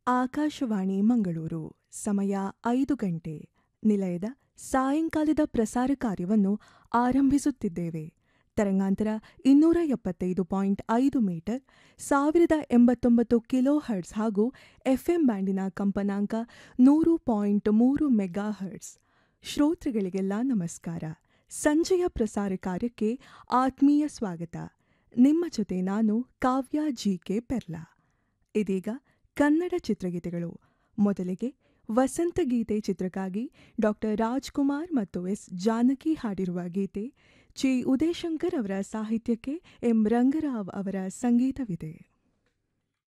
ಆಕಾಶವಾಣಿ ಮಂಗಳೂರು ಸಮಯ ಐದು ಗಂಟೆ ನಿಲಯದ ಸಾಯಂಕಾಲದ ಪ್ರಸಾರ ಕಾರ್ಯವನ್ನು ಆರಂಭಿಸುತ್ತಿದ್ದೇವೆ ತರಂಗಾಂತರ ಇನ್ನೂರ ಎಪ್ಪತ್ತೈದು ಪಾಯಿಂಟ್ ಐದು ಮೀಟರ್ ಸಾವಿರದ ಎಂಬತ್ತೊಂಬತ್ತು ಕಿಲೋ ಹರ್ಟ್ಸ್ ಹಾಗೂ ಎಫ್ಎಂ ಬ್ಯಾಂಡಿನ ಕಂಪನಾಂಕ ನೂರು ಪಾಯಿಂಟ್ ಮೂರು ಮೆಗಾ ಹರ್ಟ್ಸ್ ಶ್ರೋತೃಗಳಿಗೆಲ್ಲ ನಮಸ್ಕಾರ ಸಂಜೆಯ ಪ್ರಸಾರ ಕಾರ್ಯಕ್ಕೆ ಆತ್ಮೀಯ ಸ್ವಾಗತ ನಿಮ್ಮ ಜೊತೆ ನಾನು ಕಾವ್ಯ ಜಿ ಕೆ ಪೆರ್ಲಾ ಇದೀಗ ಕನ್ನಡ ಚಿತ್ರಗೀತೆಗಳು ಮೊದಲಿಗೆ ವಸಂತ ಗೀತೆ ಚಿತ್ರಕ್ಕಾಗಿ ಡಾಕ್ಟರ್ ರಾಜ್ಕುಮಾರ್ ಮತ್ತು ಎಸ್ ಜಾನಕಿ ಹಾಡಿರುವ ಗೀತೆ ಚಿ ಉದಯಶಂಕರ್ ಅವರ ಸಾಹಿತ್ಯಕ್ಕೆ ಎಂ ರಂಗರಾವ್ ಅವರ ಸಂಗೀತವಿದೆ